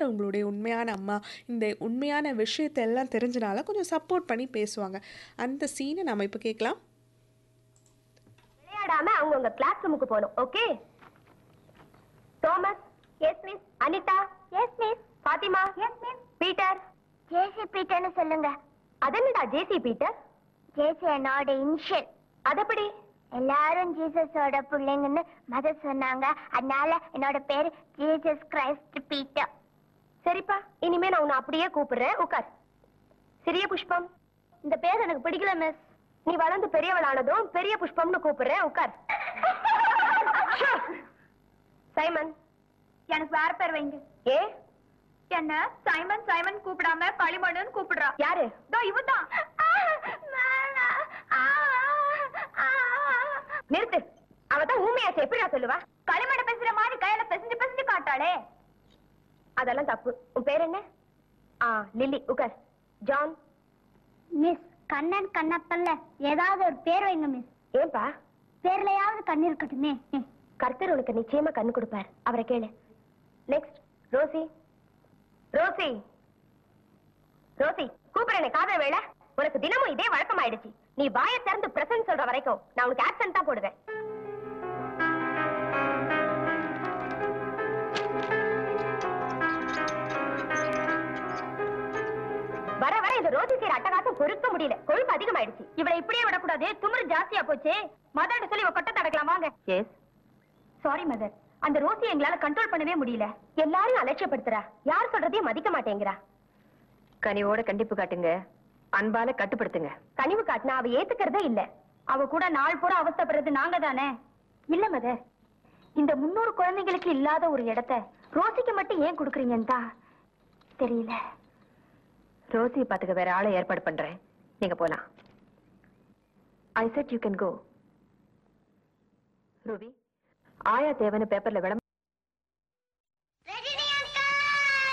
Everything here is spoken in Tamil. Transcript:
யார் உங்களுடைய உண்மையான அம்மா இந்த உண்மையான விஷயத்தை எல்லாம் தெரிஞ்சனால கொஞ்சம் சப்போர்ட் பண்ணி பேசுவாங்க அந்த சீனை நம்ம இப்போ கேட்கலாம் விளையாடாம அவங்க உங்க கிளாஸ் ரூமுக்கு போகணும் okay Thomas yes miss Anitha yes miss Fathima yes miss Peter JC பீட்டர்னு சொல்லுங்க அதென்னடா ஜேசி பீட்டர் ஜேசி என்னோட இனிஷியல் அதப்படி எல்லாரும் ஜீசஸோட பிள்ளைங்கன்னு மதர் சொன்னாங்க அதனால என்னோட பேரு ஜீசஸ் கிரைஸ்ட் பீட்டர் சரிப்பா இனிமே நான் உன்னை அப்படியே கூப்பிடுறேன் உட்கார் சிறிய புஷ்பம் இந்த பேர் எனக்கு பிடிக்கல மிஸ் நீ வளர்ந்து பெரியவளானதும் பெரிய புஷ்பம்னு கூப்பிடுறேன் உட்கார் சைமன் எனக்கு வேற பேர் வைங்க ஏ என்ன சைமன் சைமன் கூப்பிடாம களிமண்ணுன்னு கூப்பிடுறா யாரு தோ இவதான் நிறுத்து அவதான் ஊமையாச்சு எப்படி நான் சொல்லுவா களிமண்ண பேசுற மாதிரி கையில பெசஞ்சு பெசஞ்சு காட்டாளே அதெல்லாம் தப்பு உன் பேர் என்ன ஆ லில்லி உட்கார் ஜான் மிஸ் கண்ணன் கண்ணப்பல்ல ஏதாவது ஒரு பேர் வைங்க மிஸ் ஏன்பா பேர்லயாவது கண்ணு இருக்கட்டுமே கர்த்தர் உனக்கு நிச்சயமா கண்ணு கொடுப்பார் அவரை கேளு நெக்ஸ்ட் ரோசி ரோசி ரோசி கூப்பிடுறேனே காதல் வேலை உனக்கு தினமும் இதே வழக்கமாயிடுச்சு நீ வாயை திறந்து பிரசன்ட் சொல்ற வரைக்கும் நான் உனக்கு ஆக்சன் தான் போடுவேன் வர வர இந்த ரோசி செய்யற அட்டகாசம் பொறுக்க முடியல கொழுப்பு அதிகமாயிடுச்சு இவளை இப்படியே விடக்கூடாது துமுறு ஜாஸ்தியா போச்சு மதர்னு சொல்லி இவ கொட்ட தடக்கலாம் வாங்க எஸ் சாரி மதர் அந்த ரோசி எங்களால கண்ட்ரோல் பண்ணவே முடியல எல்லாரையும் அலட்சியப்படுத்துறா யார் சொல்றதையும் மதிக்க மாட்டேங்கிறா கனிவோட கண்டிப்பு காட்டுங்க அன்பால கட்டுப்படுத்துங்க கனிவு காட்டினா அவ ஏத்துக்கிறதே இல்ல அவ கூட நாள் பூரா அவஸ்தைப்படுறது நாங்க தானே இல்ல மதர் இந்த முன்னூறு குழந்தைங்களுக்கு இல்லாத ஒரு இடத்த ரோசிக்கு மட்டும் ஏன் கொடுக்குறீங்கன்னு தான் தெரியல ரோசியை பாத்துக்க வேற ஆளை ஏற்பாடு பண்றேன் நீங்க போலாம் I said you can go Ruby ஆயா தேவன்னு பேப்பர்ல விளம்பரம்